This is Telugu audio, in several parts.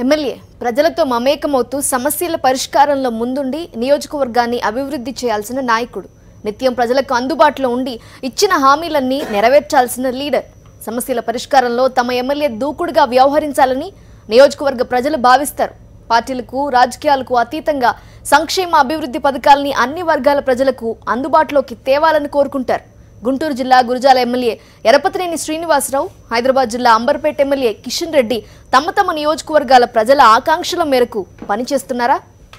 ఎమ్మెల్యే ప్రజలతో మమేకమవుతూ సమస్యల పరిష్కారంలో ముందుండి నియోజకవర్గాన్ని అభివృద్ధి చేయాల్సిన నాయకుడు నిత్యం ప్రజలకు అందుబాటులో ఉండి ఇచ్చిన హామీలన్నీ నెరవేర్చాల్సిన లీడర్ సమస్యల పరిష్కారంలో తమ ఎమ్మెల్యే దూకుడుగా వ్యవహరించాలని నియోజకవర్గ ప్రజలు భావిస్తారు పార్టీలకు రాజకీయాలకు అతీతంగా సంక్షేమ అభివృద్ధి పథకాలని అన్ని వర్గాల ప్రజలకు అందుబాటులోకి తేవాలని కోరుకుంటారు గుంటూరు జిల్లా గురజాల ఎమ్మెల్యే ఎరపతినేని శ్రీనివాసరావు హైదరాబాద్ జిల్లా అంబర్పేట ఎమ్మెల్యే కిషన్ రెడ్డి తమ తమ నియోజకవర్గాల ప్రజల ఆకాంక్షల మేరకు పనిచేస్తున్నారా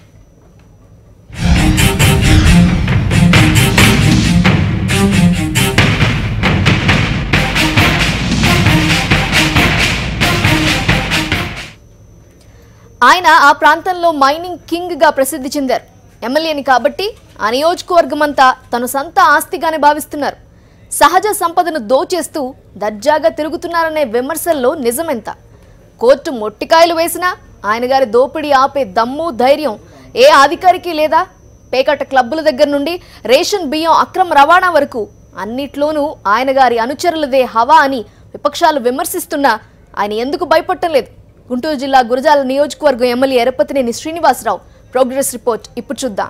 ఆయన ఆ ప్రాంతంలో మైనింగ్ కింగ్ గా ప్రసిద్ధి చెందారు ఎమ్మెల్యేని కాబట్టి ఆ నియోజకవర్గం అంతా తన సొంత ఆస్తిగానే భావిస్తున్నారు సహజ సంపదను దోచేస్తూ దర్జాగా తిరుగుతున్నారనే విమర్శల్లో నిజమెంత కోర్టు మొట్టికాయలు వేసినా ఆయన గారి దోపిడీ ఆపే దమ్ము ధైర్యం ఏ అధికారికి లేదా పేకట క్లబ్బుల దగ్గర నుండి రేషన్ బియ్యం అక్రమ రవాణా వరకు అన్నిట్లోనూ ఆయన గారి అనుచరులదే హవా అని విపక్షాలు విమర్శిస్తున్నా ఆయన ఎందుకు భయపడటం లేదు గుంటూరు జిల్లా గురజాల నియోజకవర్గం MLA Yarapathineni Srinivasarao progress report ఇప్పుడు చూద్దాం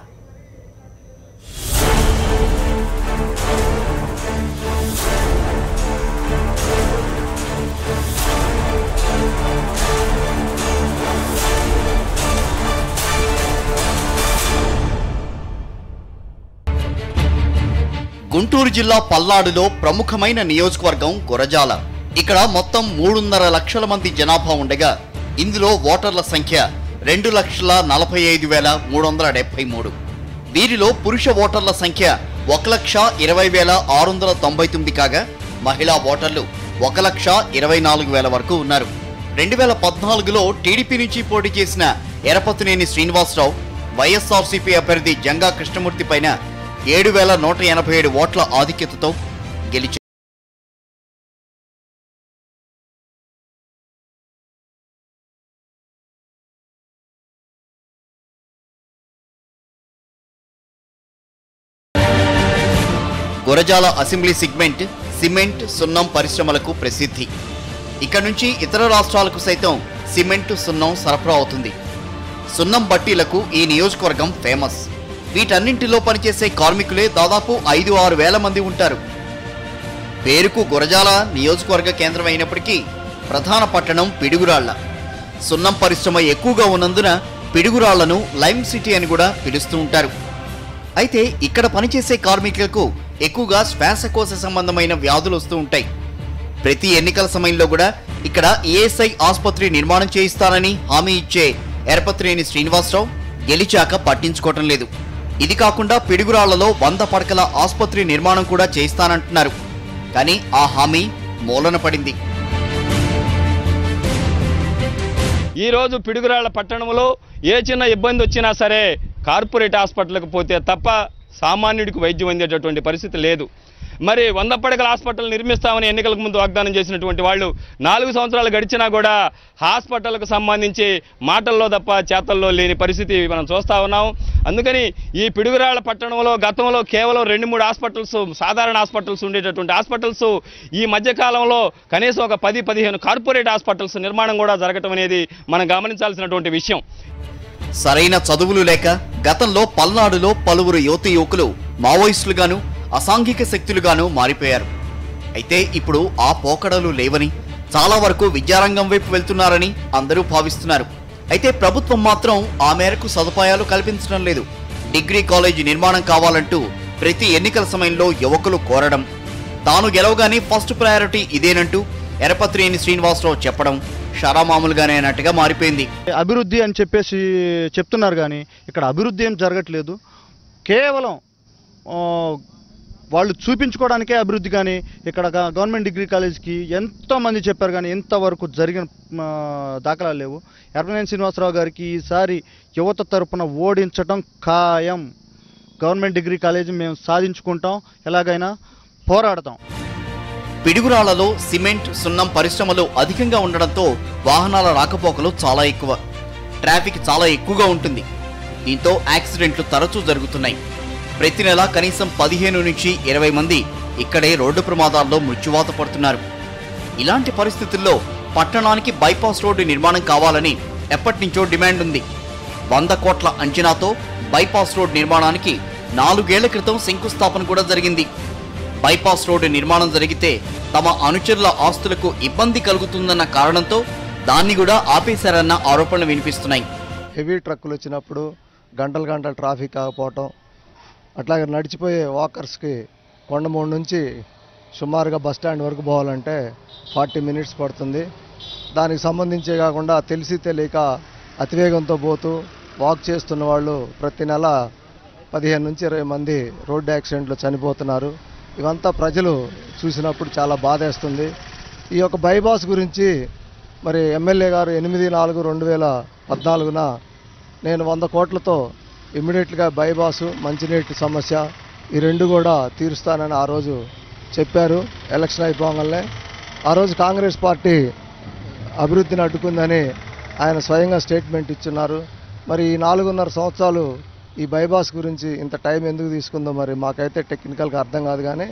గుంటూరు జిల్లా పల్నాడులో ప్రముఖమైన నియోజకవర్గం గురజాల ఇక్కడ మొత్తం మూడున్నర లక్షల మంది జనాభా ఉండగా ఇందులో ఓటర్ల సంఖ్య రెండు లక్షల నలభై ఐదు వేల మూడు వందల డెబ్బై మూడు వీరిలో పురుష ఓటర్ల సంఖ్య ఒక లక్ష ఇరవై వేల ఆరు వందల తొంభై తొమ్మిది కాగా మహిళా ఓటర్లు ఒక లక్ష ఇరవై నాలుగు వేల వరకు ఉన్నారు రెండు వేల పద్నాలుగులో టీడీపీ నుంచి పోటీ చేసిన ఎరపతినేని శ్రీనివాసరావు వైఎస్ఆర్సీపీ అభ్యర్థి జంగా కృష్ణమూర్తి పైన ఏడు వేల నూట ఎనభై ఏడు ఓట్ల ఆధిక్యతతో గెలిచారు గురజాల అసెంబ్లీ సిగ్మెంట్ సిమెంట్ సున్నం పరిశ్రమలకు ప్రసిద్ధి ఇక్కడ నుంచి ఇతర రాష్ట్రాలకు సైతం సిమెంట్ సున్నం సరఫరా అవుతుంది సున్నం బట్టీలకు ఈ నియోజకవర్గం ఫేమస్ వీటన్నింటిలో పనిచేసే కార్మికులే దాదాపు ఐదు ఆరు వేల మంది ఉంటారు పేరుకు గురజాల నియోజకవర్గ కేంద్రం అయినప్పటికీ ప్రధాన పట్టణం పిడుగురాళ్ల సున్నం పరిశ్రమ ఎక్కువగా ఉన్నందున పిడుగురాళ్లను లైమ్ సిటీ అని కూడా పిలుస్తూ ఉంటారు అయితే ఇక్కడ పనిచేసే కార్మికులకు ఎక్కువగా శ్వాసకోశ సంబంధమైన వ్యాధులు వస్తూ ఉంటాయి ప్రతి ఎన్నికల సమయంలో కూడా ఇక్కడ ఈఎస్ఐ ఆసుపత్రి నిర్మాణం చేయిస్తానని హామీ ఇచ్చే ఎరపత్రేని శ్రీనివాసరావు గెలిచాక పట్టించుకోవటం లేదు ఇది కాకుండా పిడుగురాళ్లలో వంద పడకల ఆసుపత్రి నిర్మాణం కూడా చేయిస్తానంటున్నారు కానీ ఆ హామీ మూలన పడింది ఈ రోజు పిడుగురాళ్ల పట్టణంలో ఏ చిన్న ఇబ్బంది వచ్చినా సరే కార్పొరేట్ హాస్పిటల్కి పోతే తప్ప సామాన్యుడికి వైద్యం అందేటటువంటి పరిస్థితి లేదు మరి వంద పడకల హాస్పిటల్ నిర్మిస్తామని ఎన్నికలకు ముందు వాగ్దానం చేసినటువంటి వాళ్ళు నాలుగు సంవత్సరాలు గడిచినా కూడా హాస్పిటల్కు సంబంధించి మాటల్లో తప్ప చేతల్లో లేని పరిస్థితి మనం చూస్తా ఉన్నాం అందుకని ఈ పిడుగురాళ్ల పట్టణంలో గతంలో కేవలం రెండు మూడు హాస్పిటల్స్ సాధారణ హాస్పిటల్స్ ఉండేటటువంటి హాస్పిటల్స్ ఈ మధ్య కాలంలో కనీసం ఒక పది పదిహేను కార్పొరేట్ హాస్పిటల్స్ నిర్మాణం కూడా జరగటం అనేది మనం గమనించాల్సినటువంటి విషయం సరైన చదువులు లేక గతంలో పల్నాడులో పలువురు యువతి యువకులు మావోయిస్టులుగాను అసాంఘిక శక్తులుగాను మారిపోయారు అయితే ఇప్పుడు ఆ పోకడలు లేవని చాలా వరకు విద్యారంగం వైపు వెళ్తున్నారని అందరూ భావిస్తున్నారు అయితే ప్రభుత్వం మాత్రం ఆ మేరకు సదుపాయాలు కల్పించడం లేదు డిగ్రీ కాలేజీ నిర్మాణం కావాలంటూ ప్రతి ఎన్నికల సమయంలో యువకులు కోరడం తాను గెలవగానే ఫస్ట్ ప్రయారిటీ ఇదేనంటూ ఎరపత్రిని శ్రీనివాసరావు చెప్పడం షరామామూలుగానే అన్నట్టుగా మారిపోయింది అభివృద్ధి అని చెప్పేసి చెప్తున్నారు కానీ ఇక్కడ అభివృద్ధి ఏం జరగట్లేదు కేవలం ఆ, వాళ్ళు చూపించుకోవడానికే అభివృద్ధి కానీ ఇక్కడ గ- గవర్నమెంట్ డిగ్రీ కాలేజ్కి ఎంతో మంది చెప్పారు కానీ ఇంతవరకు జరిగిన ఆ, దాఖలాలు లేవు ఎర్రనేని శ్రీనివాసరావు గారికి ఈసారి యువత తరపున ఓడించడం ఖాయం గవర్నమెంట్ డిగ్రీ కాలేజీ మేము సాధించుకుంటాం ఎలాగైనా పోరాడతాం పిడుగురాళ్లలో సిమెంట్ సున్నం పరిశ్రమలు అధికంగా ఉండడంతో వాహనాల రాకపోకలు చాలా ఎక్కువ ట్రాఫిక్ చాలా ఎక్కువగా ఉంటుంది దీంతో యాక్సిడెంట్లు తరచూ జరుగుతున్నాయి ప్రతి నెల కనీసం పదిహేను నుంచి ఇరవై మంది ఇక్కడే రోడ్డు ప్రమాదాల్లో మృత్యువాత పడుతున్నారు ఇలాంటి పరిస్థితుల్లో పట్టణానికి బైపాస్ రోడ్డు నిర్మాణం కావాలని ఎప్పటి నుంచో డిమాండ్ ఉంది వంద కోట్ల అంచనాతో బైపాస్ రోడ్ నిర్మాణానికి నాలుగేళ్ల క్రితం శంకుస్థాపన కూడా జరిగింది బైపాస్ రోడ్డు నిర్మాణం జరిగితే తమ అనుచరుల ఆస్తులకు ఇబ్బంది కలుగుతుందన్న కారణంతో దాన్ని కూడా ఆపేశారన్న ఆరోపణలు వినిపిస్తున్నాయి హెవీ ట్రక్కులు వచ్చినప్పుడు గంటలు గంటలు ట్రాఫిక్ ఆగిపోవటం అట్లాగే నడిచిపోయే వాకర్స్కి కొండమూడు నుంచి సుమారుగా బస్ స్టాండ్ వరకు పోవాలంటే ఫార్టీ మినిట్స్ పడుతుంది దానికి సంబంధించే కాకుండా తెలిసి తెలియక అతివేగంతో పోతూ వాక్ చేస్తున్న వాళ్ళు ప్రతి నెల పదిహేను నుంచి ఇరవై మంది రోడ్డు యాక్సిడెంట్లు చనిపోతున్నారు ఇవంతా ప్రజలు చూసినప్పుడు చాలా బాధేస్తుంది ఈ యొక్క బైపాస్ గురించి మరి ఎమ్మెల్యే గారు ఎనిమిది నాలుగు రెండు వేల పద్నాలుగున నేను వంద కోట్లతో ఇమ్మీడియట్గా బైపాసు మంచినీటి సమస్య ఈ రెండు కూడా తీరుస్తానని ఆ రోజు చెప్పారు ఎలక్షన్ అయిపోగానే ఆ రోజు కాంగ్రెస్ పార్టీ అభివృద్ధిని అడ్డుకుందని ఆయన స్వయంగా స్టేట్మెంట్ ఇచ్చున్నారు మరి ఈ నాలుగున్నర సంవత్సరాలు ఈ బైపాస్ గురించి ఇంత టైం ఎందుకు తీసుకుందో మరి మాకైతే టెక్నికల్గా అర్థం కాదు కానీ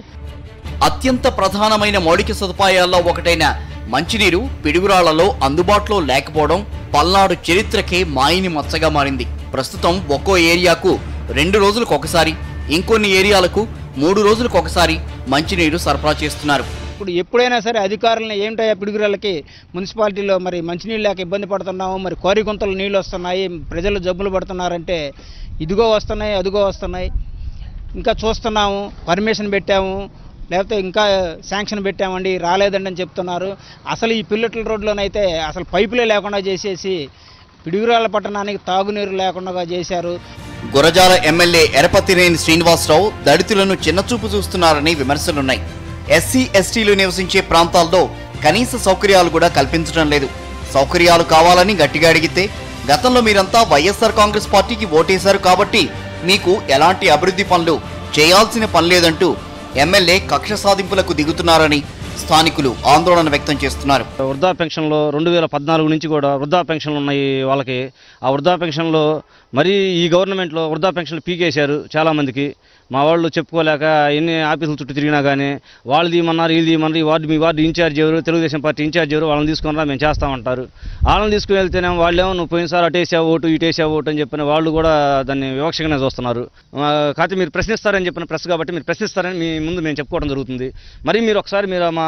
అత్యంత ప్రధానమైన మౌలిక సదుపాయాల్లో ఒకటైన మంచినీరు పిడుగురాళ్లలో అందుబాటులో లేకపోవడం పల్నాడు చరిత్రకే మాయిని మచ్చగా మారింది ప్రస్తుతం ఒక్కో ఏరియాకు రెండు రోజులకు ఒకసారి ఇంకొన్ని ఏరియాలకు మూడు రోజులకు ఒకసారి మంచినీరు సరఫరా చేస్తున్నారు ఇప్పుడు ఎప్పుడైనా సరే అధికారులను ఏంటయ్యా పిడుగురాళ్ళకి మున్సిపాలిటీలో మరి మంచినీళ్ళు లేక ఇబ్బంది పడుతున్నాము మరి కోరి గుంతలు నీళ్ళు వస్తున్నాయి ప్రజలు జబ్బులు పడుతున్నారంటే ఇదిగో వస్తున్నాయి అదిగో వస్తున్నాయి ఇంకా చూస్తున్నాము పర్మిషన్ పెట్టాము లేకపోతే ఇంకా శాంక్షన్ పెట్టామండి రాలేదండి అని చెప్తున్నారు అసలు ఈ పిల్లట్ల రోడ్లోనైతే అసలు పైపులే లేకుండా చేసేసి పిడుగురాళ్ళ పట్టణానికి తాగునీరు లేకుండా చేశారు గురజాల ఎమ్మెల్యే ఎరపతినేని శ్రీనివాసరావు దళితులను చిన్నచూపు చూస్తున్నారని విమర్శలున్నాయి ఎస్సీ ఎస్టీలు నివసించే ప్రాంతాల్లో కనీస సౌకర్యాలు కూడా కల్పించడం లేదు సౌకర్యాలు కావాలని గట్టిగా అడిగితే గతంలో మీరంతా వైఎస్ఆర్ కాంగ్రెస్ పార్టీకి ఓటేశారు కాబట్టి మీకు ఎలాంటి అభివృద్ధి పనులు చేయాల్సిన పని లేదంటూ ఎమ్మెల్యే కక్ష సాధింపులకు దిగుతున్నారని స్థానికులు ఆందోళన వ్యక్తం చేస్తున్నారు వృద్ధా పెన్షన్లో రెండు వేల పద్నాలుగు నుంచి కూడా వృద్ధా పెన్షన్లు ఉన్నాయి వాళ్ళకి ఆ వృద్ధా పెన్షన్లో మరీ ఈ గవర్నమెంట్లో వృద్ధా పెన్షన్లు పీకేశారు చాలామందికి మా వాళ్ళు చెప్పుకోలేక ఎన్ని ఆఫీసుల చుట్టూ తిరిగినా కానీ వాళ్ళు తీయమన్నారు వీళ్ళు తీయమన్నారు ఈ వార్డు మీ వార్డు ఇన్ఛార్జ్ ఎవరు తెలుగుదేశం పార్టీ ఇన్ఛార్జ్ ఎవరు వాళ్ళని తీసుకున్నారా మేము చేస్తామంటారు వాళ్ళని తీసుకుని వెళ్తేనేమో వాళ్ళేమో నువ్వు పోయినసారి అటేసావు ఓటు ఇటేసావు ఓటు అని చెప్పిన వాళ్ళు కూడా దాన్ని వివక్షగానే చూస్తున్నారు ఆ, కాకపోతే మీరు ప్రశ్నిస్తారని చెప్పిన ప్రెస్ కాబట్టి మీరు ప్రశ్నిస్తారని మీ ముందు మేము చెప్పుకోవడం జరుగుతుంది మరి మీరు ఒకసారి మీరు మా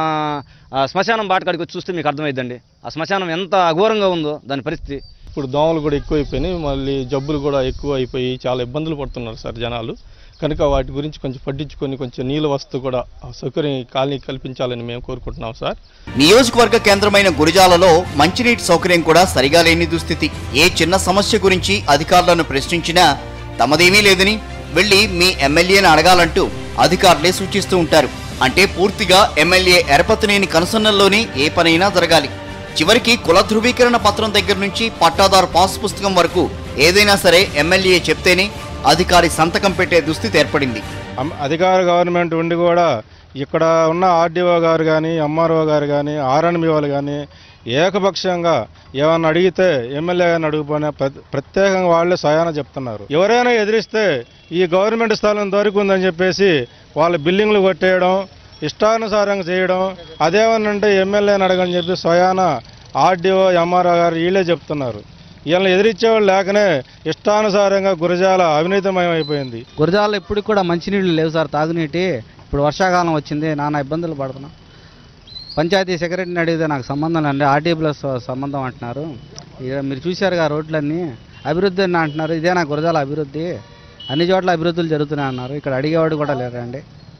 ఆ శ్మశానం బాటకాడికి వచ్చి చూస్తే మీకు అర్థమైద్దండి ఆ శ్మశానం ఎంత అఘోరంగా ఉందో దాని పరిస్థితి ఇప్పుడు దోమలు కూడా ఎక్కువైపోయినాయి మళ్ళీ జబ్బులు కూడా ఎక్కువ అయిపోయి చాలా ఇబ్బందులు పడుతున్నారు సార్ జనాలు కనుక వాటి గురించి కొంచెం పట్టించుకొని కొంచెం నీళ్ళ వస్తు కూడా ఆ సౌకర్యం ఈ కాలనీ కల్పించాలని మేము కోరుకుంటున్నాం సార్ నియోజకవర్గ కేంద్రమైన గురిజాలలో మంచినీటి సౌకర్యం కూడా సరిగా లేని దుస్థితి ఏ చిన్న సమస్య గురించి అధికారులను ప్రశ్నించినా తమదేమీ లేదని వెళ్లి మీ ఎమ్మెల్యేని అడగాలంటూ అధికారులే సూచిస్తూ ఉంటారు అంటే పూర్తిగా ఎమ్మెల్యే ఎరపతినేని కనుసన్నల్లోనే ఏ పనైనా జరగాలి చివరికి కుల ధృవీకరణ పత్రం దగ్గర నుంచి పట్టాదారు పాస్ పుస్తకం వరకు ఏదైనా సరే ఎమ్మెల్యే చెప్తేనే అధికారి సంతకం పెట్టే దుస్థితి ఏర్పడింది అమ్- అధికార గవర్నమెంట్ ఉండి కూడా ఇక్కడ ఉన్న ఆర్డీఓ గారు కానీ ఎంఆర్ఓ గారు కానీ ఆర్ఎన్బి వాళ్ళు కానీ ఏకపక్షంగా ఏమన్నా అడిగితే ఎమ్మెల్యే గారిని అడుగుపోయినా ప్ర- ప్రత్యేకంగా వాళ్ళే స్వయాన చెప్తున్నారు ఎవరైనా ఎదిరిస్తే ఈ గవర్నమెంట్ స్థలం దొరికిందని చెప్పేసి వాళ్ళ బిల్డింగ్లు కొట్టేయడం ఇష్టానుసారంగా చేయడం అదేమనంటే ఎమ్మెల్యేని అడగని చెప్పి స్వయాన ఆర్డీఓ ఎంఆర్ఓ గారు వీళ్ళే చెప్తున్నారు వీళ్ళని ఎదిరించేవాళ్ళు లేకనే ఇష్టానుసారంగా గురజాల అవినీతిమయం అయిపోయింది గురజాలలో ఇప్పటికి కూడా మంచినీళ్ళు లేవు సార్ తాగునీటి ఇప్పుడు వర్షాకాలం వచ్చింది నానా ఇబ్బందులు పడుతున్నాం పంచాయతీ సెక్రటరీని అడిగితే నాకు సంబంధం లేదండి ఆర్టీ ప్లస్ సంబంధం అంటున్నారు ఇక మీరు చూశారుగా రోడ్లన్నీ అభివృద్ధి అని అంటున్నారు ఇదే నా గురజాల అభివృద్ధి అన్ని చోట్ల అభివృద్ధులు జరుగుతున్నాయి అన్నారు ఇక్కడ అడిగేవాడు కూడా లేరండి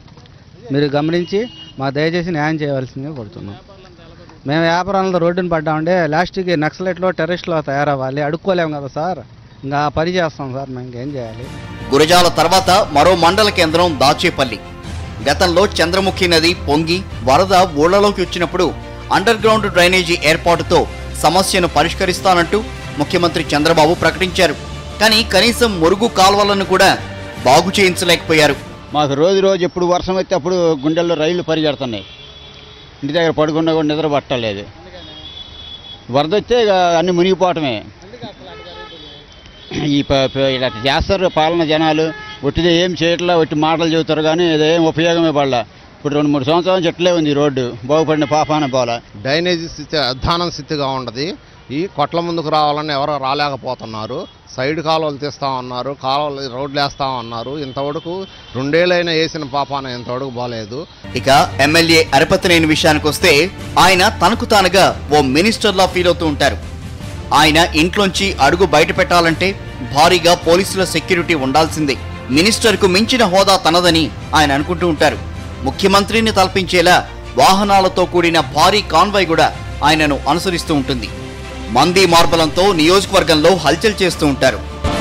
మీరు గమనించి మా దయచేసి న్యాయం చేయవలసిందిగా కోరుతున్నాం మేము వ్యాపారాలతో రోడ్డుని పడ్డామంటే లాస్ట్కి నక్సలైట్లో టెర్రరిస్ట్లో తయారవ్వాలి అడుక్కోలేము కదా సార్ ఇంకా ఆ పని చేస్తాం సార్ మేము ఇంకేం చేయాలి గురజాల తర్వాత మరో మండల కేంద్రం దాచేపల్లి గతంలో చంద్రముఖి నది పొంగి వరద ఊళ్లలోకి వచ్చినప్పుడు అండర్ గ్రౌండ్ డ్రైనేజీ ఏర్పాటుతో సమస్యను పరిష్కరిస్తానంటూ ముఖ్యమంత్రి చంద్రబాబు ప్రకటించారు కానీ కనీసం మురుగు కాల్వలను కూడా బాగు చేయించలేకపోయారు మాకు రోజు రోజు ఎప్పుడు వర్షం వస్తే అప్పుడు గుండెల్లో రైళ్లు పరిగెడుతున్నాయి ఇంటి దగ్గర పడుకున్నా కూడా నిద్ర పట్టలేదు వరద వస్తే ఇక అన్ని మునిగిపోవటమే ఈ ప- ప- ఇలా చేస్తారు పాలన జనాలు ఒట్టిదే ఏం చేయట్లా ఒట్టి మాటలు చెబుతారు కానీ ఇదేం ఉపయోగమే పడలా ఇప్పుడు రెండు మూడు సంవత్సరాల నుంచి ఎట్లే ఉంది ఈ రోడ్డు బాగుపడిన పాపాన పోలా డ్రైనేజీ స్థితి అధ్వానం స్థితిగా ఉండదు ఈ కొట్ల ముందుకు రావాలని ఎవరు రాలేకపోతున్నారు సైడ్ కాలువలు తీస్తా ఉన్నారు కాలువలు రోడ్లు వేస్తా ఉన్నారు ఇంతవరకు రెండేళ్ళైనా వేసిన పాపాన ఇంతవరకు బాలేదు ఇక ఎమ్మెల్యే అరపతినేని విషయానికి వస్తే ఆయన తనకు తానుగా ఓ మినిస్టర్లా ఫీల్ అవుతూ ఉంటారు ఆయన ఇంట్లోంచి అడుగు బయట పెట్టాలంటే భారీగా పోలీసుల సెక్యూరిటీ ఉండాల్సిందే మినిస్టర్కు మించిన హోదా తనదని ఆయన అనుకుంటూ ఉంటారు ముఖ్యమంత్రిని తలపించేలా వాహనాలతో కూడిన భారీ కాన్వాయ్ కూడా ఆయనను అనుసరిస్తూ ఉంటుంది మంది మార్బలంతో నియోజకవర్గంలో హల్చల్ చేస్తూ ఉంటారు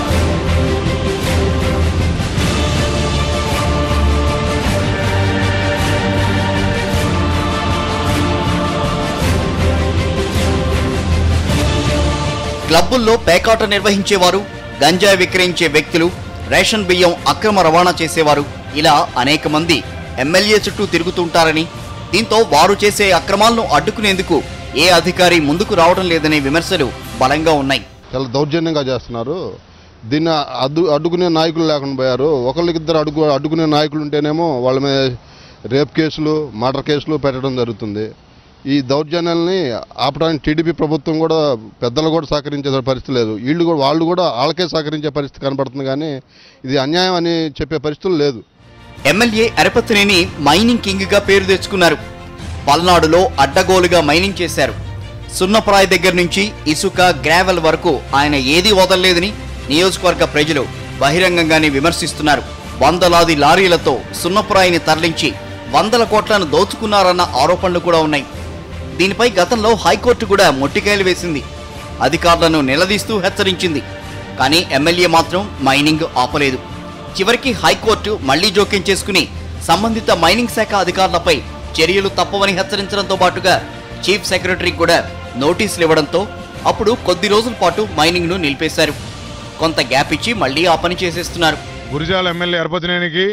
క్లబ్బుల్లో పేకాట నిర్వహించేవారు గంజాయి విక్రయించే వ్యక్తులు రేషన్ బియ్యం అక్రమ రవాణా చేసేవారు ఇలా అనేక మంది ఎమ్మెల్యే చుట్టూ తిరుగుతుంటారని దీంతో వారు చేసే అక్రమాలను అడ్డుకునేందుకు ఏ అధికారి ముందుకు రావడం లేదనే విమర్శలు బలంగా ఉన్నాయి చాలా దౌర్జన్యంగా చేస్తున్నారు దీన్ని అడ్డు అడ్డుకునే నాయకులు లేకుండా పోయారు ఒకళ్ళకిద్దరు అడుగు అడ్డుకునే నాయకులు ఉంటేనేమో వాళ్ళ మీద రేప్ కేసులు మర్డర్ కేసులు పెట్టడం జరుగుతుంది ఈ దౌర్జన్యాల్ని ఆపడానికి టీడీపీ ప్రభుత్వం కూడా పెద్దలు కూడా సహకరించే పరిస్థితి లేదు వీళ్ళు కూడా వాళ్ళు కూడా వాళ్ళకే సహకరించే పరిస్థితి కనపడుతుంది కానీ ఇది అన్యాయం అని చెప్పే పరిస్థితులు లేదు ఎమ్మెల్యే అరపతినేని మైనింగ్ కింగ్ గా పేరు తెచ్చుకున్నారు పల్నాడులో అడ్డగోలుగా మైనింగ్ చేశారు సున్నప్రాయ దగ్గర నుంచి ఇసుక గ్రావెల్ వరకు ఆయన ఏదీ వదలలేదని నియోజకవర్గ ప్రజలు బహిరంగంగానే విమర్శిస్తున్నారు వందలాది లారీలతో సున్నప్రాయిని తరలించి వందల కోట్లను దోచుకున్నారన్న ఆరోపణలు కూడా ఉన్నాయి దీనిపై గతంలో హైకోర్టు కూడా మొట్టికాయలు వేసింది అధికారులను నిలదీస్తూ హెచ్చరించింది కానీ ఎమ్మెల్యే మాత్రం మైనింగ్ ఆపలేదు చివరికి హైకోర్టు మళ్లీ జోక్యం చేసుకుని సంబంధిత మైనింగ్ శాఖ అధికారులపై చర్యలు తప్పవని హెచ్చరించడంతో పాటుగా చీఫ్ సెక్రటరీ కూడా నోటీసులు ఇవ్వడంతో అప్పుడు కొద్ది రోజుల పాటు మైనింగ్ ను నిలిపేశారు కొంత గ్యాప్ ఇచ్చి మళ్లీ ఆ పని చేసేస్తున్నారు గురిజాల ఎమ్మెల్యే అరపతినేనికి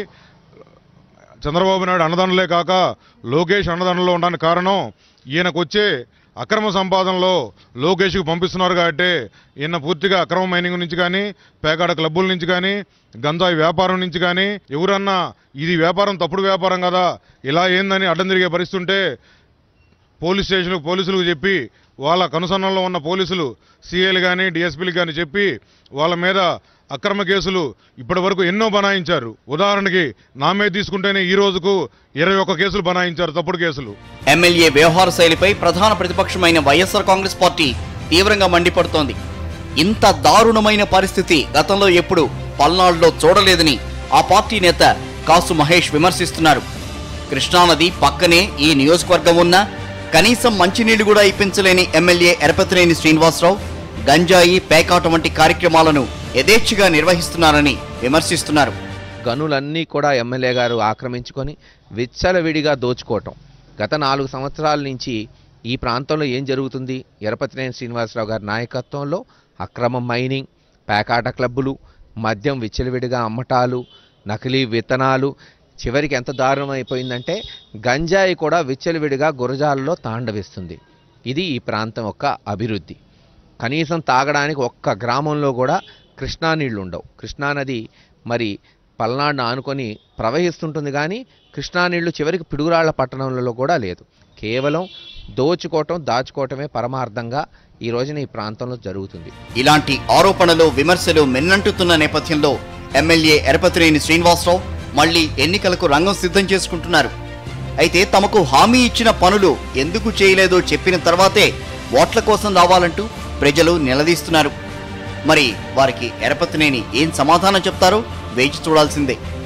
చంద్రబాబు నాయుడు అన్నదానులే కాక లోకేష్ అన్నదానంలో ఉండడానికి కారణం ఈయనకు వచ్చే అక్రమ సంపాదనలో లోకేష్కి పంపిస్తున్నారు కాబట్టి ఈయన పూర్తిగా అక్రమ మైనింగ్ నుంచి కానీ పేకాడ క్లబ్బుల నుంచి కానీ గంజాయి వ్యాపారం నుంచి కానీ ఎవరన్నా ఇది వ్యాపారం తప్పుడు వ్యాపారం కదా ఇలా ఏందని అడ్డం తిరిగే పరిస్థితి ఉంటే పోలీస్ స్టేషన్లకు పోలీసులకు చెప్పి వాళ్ళ కనుసన్నల్లో ఉన్న పోలీసులు సీఏలు కానీ డిఎస్పీలు కానీ చెప్పి వాళ్ళ మీద అక్రమ కేసులు ఇప్పటి వరకు ఎన్నో బనాయించారు ఉదాహరణకి నా మీద తీసుకుంటేనే ఈ రోజుకు ఇరవై ఒక్క కేసులు బనాయించారు తప్పుడు కేసులు ఎమ్మెల్యే వ్యవహార శైలిపై ప్రధాన ప్రతిపక్షమైన వైఎస్ఆర్ కాంగ్రెస్ పార్టీ తీవ్రంగా మండిపడుతోంది ఇంత దారుణమైన పరిస్థితి గతంలో ఎప్పుడు పల్నాడులో చూడలేదని ఆ పార్టీ నేత కాసు మహేష్ విమర్శిస్తున్నారు కృష్ణానది పక్కనే ఈ నియోజకవర్గం ఉన్నా కనీసం మంచినీళ్లు కూడా ఇప్పించలేని ఎమ్మెల్యే ఎరపతినేని శ్రీనివాసరావు గంజాయి పేకాట వంటి కార్యక్రమాలను యథేచ్ఛగా నిర్వహిస్తున్నారని విమర్శిస్తున్నారు గనులన్నీ కూడా ఎమ్మెల్యే గారు ఆక్రమించుకొని విచ్చలవిడిగా దోచుకోవటం గత నాలుగు సంవత్సరాల నుంచి ఈ ప్రాంతంలో ఏం జరుగుతుంది ఎరపతినేని శ్రీనివాసరావు గారి నాయకత్వంలో అక్రమ మైనింగ్ పేకాట క్లబ్బులు మద్యం విచ్చలవిడిగా అమ్మటాలు నకిలీ విత్తనాలు చివరికి ఎంత దారుణం అయిపోయిందంటే గంజాయి కూడా విచ్చలవిడిగా గురజాలలో తాండవిస్తుంది ఇది ఈ ప్రాంతం యొక్క అభివృద్ధి కనీసం తాగడానికి ఒక్క గ్రామంలో కూడా కృష్ణా నీళ్లు ఉండవు కృష్ణానది మరి పల్నాడును ఆనుకొని ప్రవహిస్తుంటుంది కానీ కృష్ణా నీళ్లు చివరికి పిడుగురాళ్ల పట్టణంలో కూడా లేదు కేవలం దోచుకోవటం దాచుకోవటమే పరమార్థంగా ఈ రోజున ఈ ప్రాంతంలో జరుగుతుంది ఇలాంటి ఆరోపణలు విమర్శలు మిన్నంటుతున్న నేపథ్యంలో ఎమ్మెల్యే ఎరపతినేని శ్రీనివాసరావు మళ్లీ ఎన్నికలకు రంగం సిద్ధం చేసుకుంటున్నారు అయితే తమకు హామీ ఇచ్చిన పనులు ఎందుకు చేయలేదో చెప్పిన తర్వాతే ఓట్ల కోసం రావాలంటూ ప్రజలు నిలదీస్తున్నారు మరి వారికి ఎరపతినేని ఏం సమాధానం చెప్తారో వేచి చూడాల్సిందే